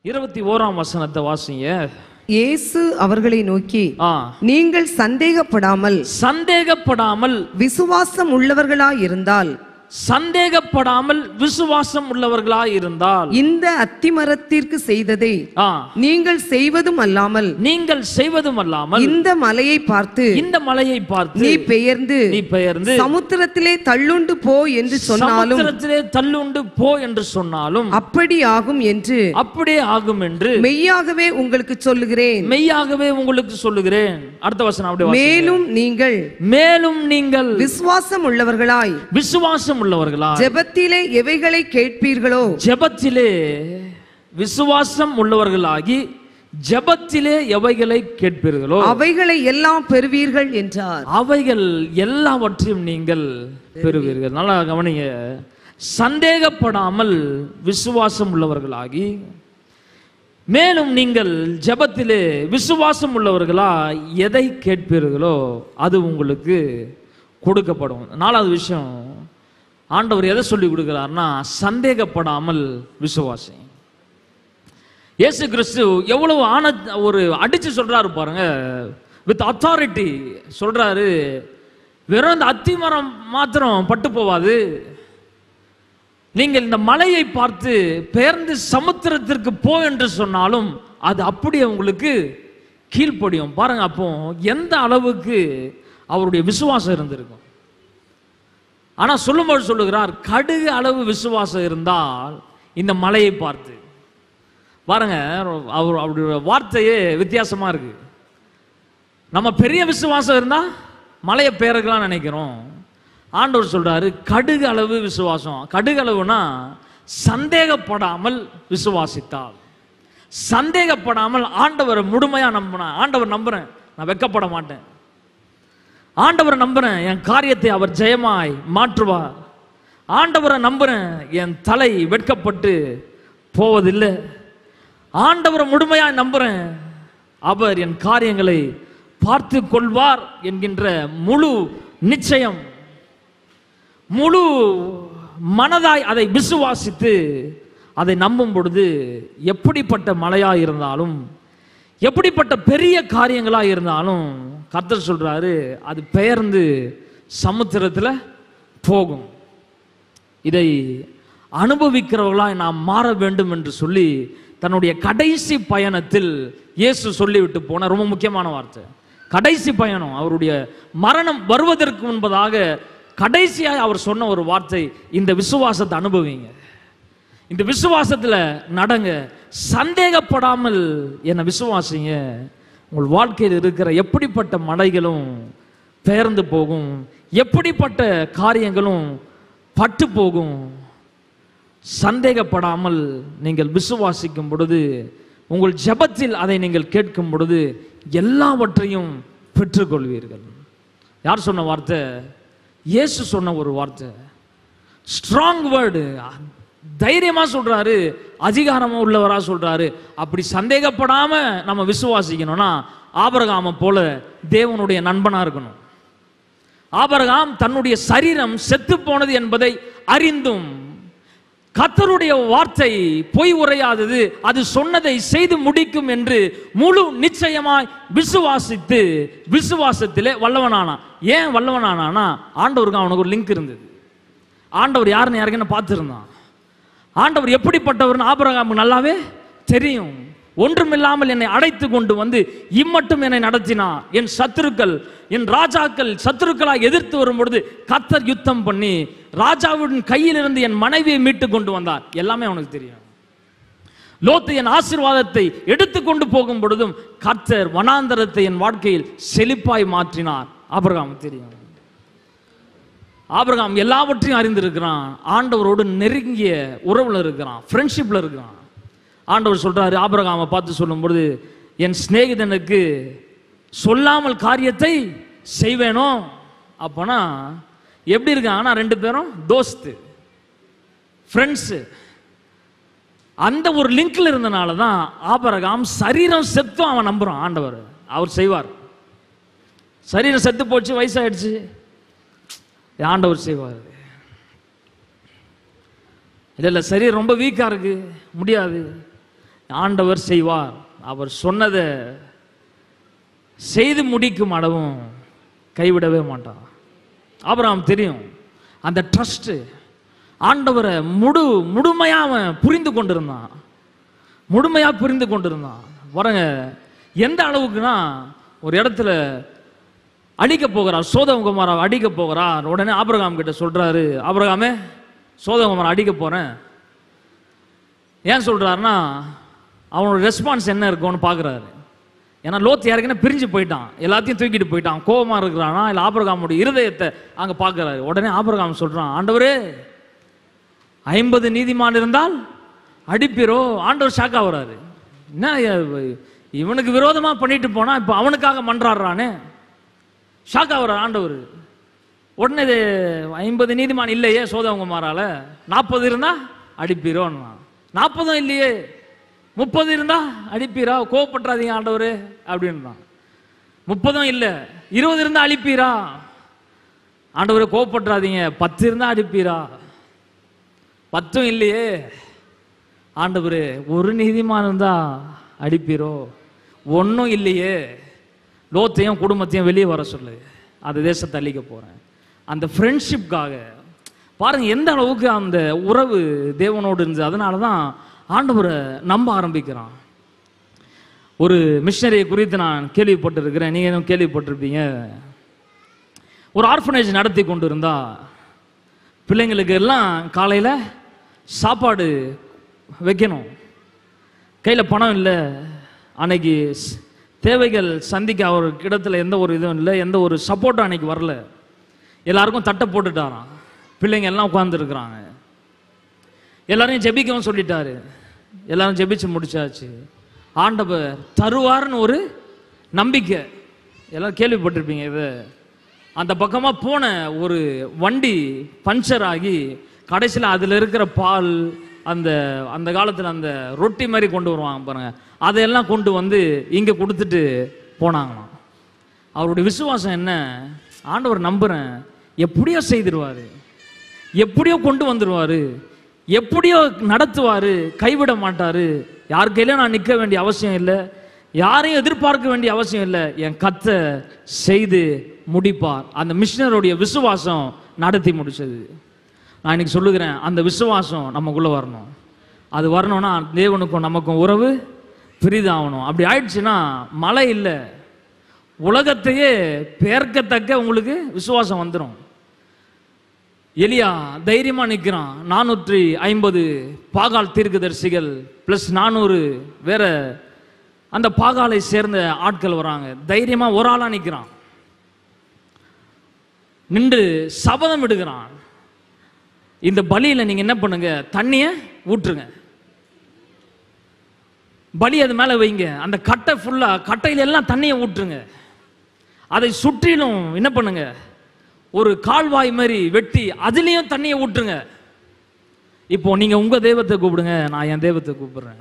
இருபத்தி ஓராம் வசனத்தை வாசிங்க இயேசு அவர்களை நோக்கி ஆ நீங்கள் சந்தேகப்படாமல் சந்தேகப்படாமல் விசுவாசம் உள்ளவர்களாயிருந்தால் சந்தேகப்படாமல் விசுவாசம் உள்ளவர்களாய் இருந்தால் இந்த அத்திமரத்திற்கு செய்ததை ஆ நீங்கள் செய்வதும் அல்லாமல் நீங்கள் செய்வதும் அல்லாமல் இந்த மலையை பார்த்து இந்த மலையை பார்த்து நீ பெயர்ந்து நீ பெயர்ந்து சமுத்திரத்திலே தள்ளுண்டு போ என்று சொன்னாலும் சமுத்திரத்திலே தள்ளுண்டு போ என்று சொன்னாலும் அப்படி ஆகும் என்று அப்படியே ஆகும் என்று மெய்யாகவே உங்களுக்கு சொல்லுகிறேன் மெய்யாகவே உங்களுக்கு சொல்லுகிறேன் அடுத்த வசனம் அப்படியே வாசிங்க. மேலும் நீங்கள் மேலும் நீங்கள் விசுவாசம் உள்ளவர்களாய் விசுவாசம் உள்ளவர்களா ஜெபத்திலே எவைகளை கேட்பீர்களோ ஜெபத்திலே விசுவாசம் உள்ளவர்களாகி ஜெபத்திலே எவைகளை கேட்பீர்களோ அவைகளை எல்லாம் பெறுவீர்கள் என்றார் அவைகள் எல்லாவற்றையும் நீங்கள் பெறுவீர்கள் நல்லா கவனிங்க சந்தேகப்படாமல் விசுவாசம் உள்ளவர்களாகி மேலும் நீங்கள் ஜெபத்திலே விசுவாசம் உள்ளவர்களா எதை கேட்பீர்களோ அது உங்களுக்கு கொடுக்கப்படும் நாலாவது விஷயம் ஆண்டவர் எதை சொல்லி கொடுக்கிறார்னா சந்தேகப்படாமல் விசுவாசி இயேசு கிறிஸ்து எவ்வளவு ஆன ஒரு அடிச்சு சொல்றாரு பாருங்க வித் அத்தாரிட்டி சொல்றாரு வெறும் இந்த அத்திமரம் மாத்திரம் பட்டு போவாது நீங்கள் இந்த மலையை பார்த்து பெயர்ந்து சமுத்திரத்திற்கு போ என்று சொன்னாலும் அது அப்படியே உங்களுக்கு கீழ்ப்படியும் பாருங்க அப்போ எந்த அளவுக்கு அவருடைய விசுவாசம் இருந்திருக்கும் ஆனா சொல்லும்போது சொல்லுகிறார் கடுகு அளவு விசுவாசம் இருந்தால் இந்த மலையை பார்த்து பாருங்க அவர் அவருடைய வார்த்தையே வித்தியாசமா இருக்கு நம்ம பெரிய விசுவாசம் இருந்தா மலையை பேருக்கலாம் நினைக்கிறோம் ஆண்டவர் சொல்றாரு கடுகு அளவு விசுவாசம் கடுகு அளவுனா சந்தேகப்படாமல் விசுவாசித்தால் சந்தேகப்படாமல் ஆண்டவரை முழுமையா நம்பினா ஆண்டவர் நம்புறேன் நான் வெக்கப்பட மாட்டேன் ஆண்டவரை நம்புறேன் என் காரியத்தை அவர் ஜெயமாய் மாற்றுவார் ஆண்டவரை நம்புறேன் என் தலை வெட்கப்பட்டு போவதில்லை ஆண்டவரை முழுமையாய் நம்புறேன் அவர் என் காரியங்களை பார்த்து கொள்வார் என்கின்ற முழு நிச்சயம் முழு மனதாய் அதை விசுவாசித்து அதை நம்பும் பொழுது எப்படிப்பட்ட மலையாக இருந்தாலும் எப்படிப்பட்ட பெரிய காரியங்களாக இருந்தாலும் கர்த்தர் சொல்றாரு அது பெயர்ந்து சமுத்திரத்தில் போகும் இதை அனுபவிக்கிறவர்களாய் நாம் மாற வேண்டும் என்று சொல்லி தன்னுடைய கடைசி பயணத்தில் இயேசு சொல்லிவிட்டு போன ரொம்ப முக்கியமான வார்த்தை கடைசி பயணம் அவருடைய மரணம் வருவதற்கு முன்பதாக கடைசியாக அவர் சொன்ன ஒரு வார்த்தை இந்த விசுவாசத்தை அனுபவிங்க இந்த விசுவாசத்துல நடங்க சந்தேகப்படாமல் என்னை விசுவாசிங்க உங்கள் வாழ்க்கையில் இருக்கிற எப்படிப்பட்ட மலைகளும் பெயர்ந்து போகும் எப்படிப்பட்ட காரியங்களும் பட்டு போகும் சந்தேகப்படாமல் நீங்கள் விசுவாசிக்கும் பொழுது உங்கள் ஜெபத்தில் அதை நீங்கள் கேட்கும் பொழுது எல்லாவற்றையும் பெற்றுக்கொள்வீர்கள் யார் சொன்ன வார்த்தை இயேசு சொன்ன ஒரு வார்த்தை ஸ்ட்ராங் வேர்டு தைரியமா சொல்றாரு அதிகாரமா உள்ளவரா சொல்றாரு அப்படி சந்தேகப்படாம நம்ம விசுவாசிக்கணும்னா ஆபரகாம போல தேவனுடைய நண்பனா இருக்கணும் ஆபரகாம் தன்னுடைய சரீரம் செத்து போனது என்பதை அறிந்தும் கத்தருடைய வார்த்தை பொய் உரையாதது அது சொன்னதை செய்து முடிக்கும் என்று முழு நிச்சயமாய் விசுவாசித்து விசுவாசத்திலே வல்லவனானான் ஏன் வல்லவனானானா ஆண்டவருக்கு அவனுக்கு ஒரு லிங்க் இருந்தது ஆண்டவர் யாருன்னு யாருக்குன்னு பார்த்துருந்தான் ஆண்டவர் எப்படிப்பட்டவர்னு ஆபரகாமுக்கு நல்லாவே தெரியும் ஒன்றுமில்லாமல் என்னை அடைத்து கொண்டு வந்து இம்மட்டும் என்னை நடத்தினார் என் சத்துருக்கள் என் ராஜாக்கள் சத்துருக்களாக எதிர்த்து வரும் பொழுது கத்தர் யுத்தம் பண்ணி ராஜாவின் கையிலிருந்து என் மனைவியை மீட்டு கொண்டு வந்தார் எல்லாமே அவனுக்கு தெரியும் லோத்து என் ஆசீர்வாதத்தை எடுத்துக்கொண்டு போகும் பொழுதும் கர்த்தர் வனாந்தரத்தை என் வாழ்க்கையில் செழிப்பாய் மாற்றினார் ஆபிரகாம் தெரியும் ஆபிரகாம் எல்லாவற்றையும் அறிந்திருக்கிறான் ஆண்டவரோடு நெருங்கிய உறவுல இருக்கிறான் ஃப்ரெண்ட்ஷிப்ல இருக்கிறான் ஆண்டவர் சொல்றாரு ஆபிரகாமை பார்த்து சொல்லும்பொழுது என் சிநேகிதனுக்கு சொல்லாமல் காரியத்தை செய்வேனோ அப்போனா எப்படி இருக்காங்கன்னா ரெண்டு பேரும் தோஸ்து ஃப்ரெண்ட்ஸு அந்த ஒரு லிங்க்ல இருந்தனால தான் ஆபரகாம் சரீரம் செத்தும் அவன் நம்புறான் ஆண்டவர் அவர் செய்வார் சரீரம் செத்து போச்சு வயசாயிடுச்சு ஆண்டவர் செய்வார் இல்லை இல்லை சரீரம் ரொம்ப வீக்காக இருக்கு முடியாது ஆண்டவர் செய்வார் அவர் சொன்னதை செய்து முடிக்கும் அளவும் கைவிடவே மாட்டார் ஆபிரகாம் தெரியும் அந்த ட்ரஸ்ட் ஆண்டவரை முழு முழுமையா அவன் புரிந்து கொண்டிருந்தான் முழுமையா புரிந்து கொண்டிருந்தான் வரங்க எந்த அளவுக்குன்னா ஒரு இடத்துல அடிக்க போகிறார் சோதகுமாரை அடிக்க போகிறார் உடனே ஆபிரகாம் கிட்ட சொல்றாரு ஆபிரகாமே சோதகுமாரை அடிக்க போறேன் ஏன் சொல்றாருன்னா அவனோட ரெஸ்பான்ஸ் என்ன இருக்கும்னு பார்க்குறாரு ஏன்னா லோத் ஏற்கனவே பிரிஞ்சு போயிட்டான் எல்லாத்தையும் தூக்கிட்டு போயிட்டான் கோபமா இருக்கிறானா இல்லை ஆபிரகாமுடைய இருதயத்தை அங்கே பார்க்குறாரு உடனே ஆபிரகாம் சொல்றான் ஆண்டவரே ஐம்பது நீதிமான் இருந்தால் அடிப்பீரோ ஆண்டவர் ஷாக்கா வராரு என்ன இ- இவனுக்கு விரோதமா பண்ணிட்டு போனா இப்போ அவனுக்காக மன்றாடுறானே ஷாக்கா வர்றார் ஆண்டவர் உடனே இது ஐம்பது நீதிமான் இல்லையே சோதவங்குமாரால நாற்பது இருந்தா அடிப்பீரோன்னா நாற்பதும் இல்லையே முப்பது இருந்தா அடிப்பீரா கோவப்பட்டுறாதீங்க ஆண்டவர் அப்படின்றான் முப்பதும் இல்லை இருபது இருந்தா அழிப்பீரா ஆண்டவரே கோவப்பட்டுறாதீங்க பத்து இருந்தா அடிப்பீரா பத்தும் இல்லையே ஆண்டவரே ஒரு நீதிமான் இருந்தா அடிப்பீரோ ஒன்றும் இல்லையே லோத்தையும் குடும்பத்தையும் வெளியே வர சொல்லு அந்த தேசத்தை அழிக்க போறேன் அந்த ஃப்ரெண்ட்ஷிப்காக பாருங்க எந்த அளவுக்கு அந்த உறவு தேவனோடு இருந்துச்சு அதனால தான் ஆண்டவரை நம்ப ஆரம்பிக்கிறான் ஒரு மிஷனரியை குறித்து நான் கேள்விப்பட்டிருக்கிறேன் நீங்களும் கேள்விப்பட்டிருப்பீங்க ஒரு ஆர்ஃபனேஜ் நடத்தி கொண்டு இருந்தா பிள்ளைங்களுக்கு எல்லாம் காலையில் சாப்பாடு வைக்கணும் கையில் பணம் இல்லை அன்னைக்கு ஸ்- தேவைகள் சந்திக்க அவர் இடத்துல எந்த ஒரு இதுவும் இல்லை எந்த ஒரு சப்போர்ட்டும் அன்னைக்கு வரல எல்லாருக்கும் தட்டை போட்டுட்டாராம் பிள்ளைங்க எல்லாம் உட்காந்துருக்குறாங்க எல்லாரையும் ஜெபிக்கவும் சொல்லிட்டாரு எல்லாரும் ஜெபிச்சு முடிச்சாச்சு ஆண்டவர் தருவார்னு ஒரு நம்பிக்கை எல்லாரும் கேள்விப்பட்டிருப்பீங்க இது அந்த பக்கமா போன ஒரு வண்டி பஞ்சர் ஆகி கடைசியில் அதில் இருக்கிற பால் அந்த அந்த காலத்தில் அந்த ரொட்டி மாதிரி கொண்டு வருவாங்க பாருங்க அதையெல்லாம் கொண்டு வந்து இங்கே கொடுத்துட்டு போனாங்களாம் அவருடைய விசுவாசம் என்ன ஆண்டவர் நம்புறேன் எப்படியோ செய்திருவாரு எப்படியோ கொண்டு வந்துருவாரு எப்படியோ நடத்துவாரு கைவிட மாட்டாரு யார் கையில நான் நிற்க வேண்டிய அவசியம் இல்லை யாரையும் எதிர்பார்க்க வேண்டிய அவசியம் இல்லை என் கத்தை செய்து முடிப்பார் அந்த மிஷினருடைய விசுவாசம் நடத்தி முடிச்சது நான் இன்னைக்கு சொல்லுகிறேன் அந்த விசுவாசம் நமக்குள்ள வரணும் அது வரணும்னா தேவனுக்கும் நமக்கும் உறவு பிரிதாகணும் அப்படி ஆயிடுச்சுன்னா மழை இல்லை உலகத்தையே பேர்க்கத்தக்க உங்களுக்கு விசுவாசம் வந்துடும் எலியா தைரியமா நிற்கிறான் நானூற்றி ஐம்பது பாகால் தீர்க்கதரிசிகள் ப்ளஸ் நானூறு வேற அந்த பாகாலை சேர்ந்த ஆட்கள் வராங்க தைரியமா ஒரு ஆளா நிற்கிறான் நின்று சபதம் விடுகிறான் இந்த பலியில நீங்க என்ன பண்ணுங்க தண்ணிய ஊற்றுங்க பலி அது மேல வைங்க அந்த கட்டை ஃபுல்லா கட்டையில எல்லாம் தண்ணியை ஊற்றுங்க அதை சுற்றிலும் என்ன பண்ணுங்க ஒரு கால்வாய் மாதிரி வெட்டி அதுலயும் தண்ணியை ஊற்றுங்க இப்போ நீங்க உங்க தெய்வத்தை கூப்பிடுங்க நான் என் தெய்வத்தை கூப்பிடுறேன்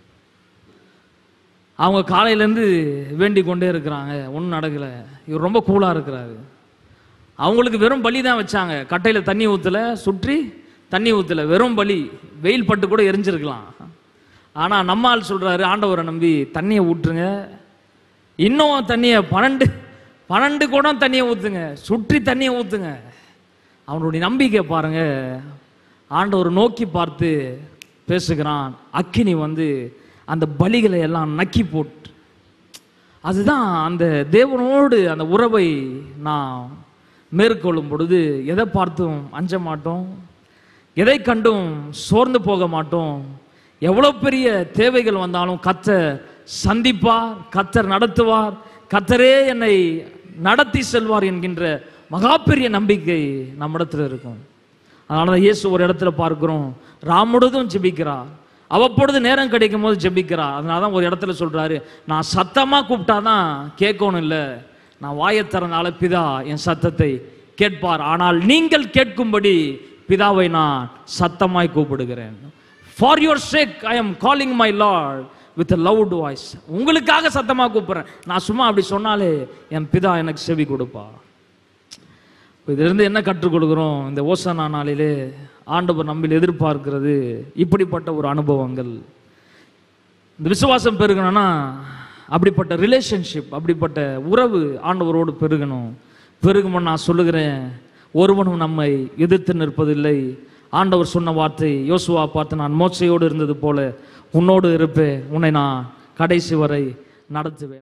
அவங்க காலையிலேருந்து வேண்டிக் கொண்டே இருக்கிறாங்க ஒன்றும் நடக்கல இவர் ரொம்ப கூலா இருக்கிறாரு அவங்களுக்கு வெறும் பலி தான் வச்சாங்க கட்டையில தண்ணி ஊத்தல சுற்றி தண்ணி ஊத்தல வெறும் பலி வெயில் பட்டு கூட எரிஞ்சிருக்கலாம் ஆனா நம்ம ஆள் சொல்றாரு ஆண்டவரை நம்பி தண்ணியை ஊற்றுங்க இன்னும் தண்ணியை பன்னெண்டு பன்னெண்டு குடம் தண்ணியை ஊற்றுங்க சுற்றி தண்ணியை ஊற்றுங்க அவனுடைய நம்பிக்கை பாருங்க ஆண்டவர் நோக்கி பார்த்து பேசுகிறான் அக்கினி வந்து அந்த பலிகளை எல்லாம் நக்கி போட்டு அதுதான் அந்த தேவனோடு அந்த உறவை நான் மேற்கொள்ளும் பொழுது எதை பார்த்தும் அஞ்ச மாட்டோம் எதை கண்டும் சோர்ந்து போக மாட்டோம் எவ்வளோ பெரிய தேவைகள் வந்தாலும் கத்தர் சந்திப்பார் கத்தர் நடத்துவார் கத்தரே என்னை நடத்தி செல்வார் என்கின்ற மகா பெரிய நம்பிக்கை நம்மிடத்தில் இருக்கும் அதனால தான் இயேசு ஒரு இடத்துல பார்க்கிறோம் ராமுடதும் ஜெபிக்கிறார் அவ்வப்பொழுது நேரம் கிடைக்கும் போது ஜெபிக்கிறார் அதனால தான் ஒரு இடத்துல சொல்றாரு நான் சத்தமா கூப்பிட்டாதான் கேட்கணும் இல்லை நான் வாயைத் திறந்தால பிதா என் சத்தத்தை கேட்பார் ஆனால் நீங்கள் கேட்கும்படி பிதாவை நான் சத்தமாய் கூப்பிடுகிறேன் for your sake I am calling my lord with loud voice உங்களுக்காக சத்தமா கூப்பிடுறேன் நான் சும்மா அப்படி சொன்னாலே என் பிதா எனக்கு செவி கொடுப்பா இதிலிருந்து என்ன கற்றுக் கொடுக்கிறோம் இந்த ஓசனா நாளிலே ஆண்டவர் நம்மில் எதிர்பார்க்கிறது இப்படிப்பட்ட ஒரு அனுபவங்கள் இந்த விசுவாசம் பெருகணும்னா அப்படிப்பட்ட ரிலேஷன்ஷிப் அப்படிப்பட்ட உறவு ஆண்டவரோடு பெருகணும் பெருகுமன் நான் சொல்லுகிறேன் ஒருவனும் நம்மை எதிர்த்து நிற்பதில்லை ஆண்டவர் சொன்ன வார்த்தை யோசுவா பார்த்து நான் மோச்சையோடு இருந்தது போல உன்னோடு இருப்பேன் உன்னை நான் கடைசி வரை நடத்துவேன்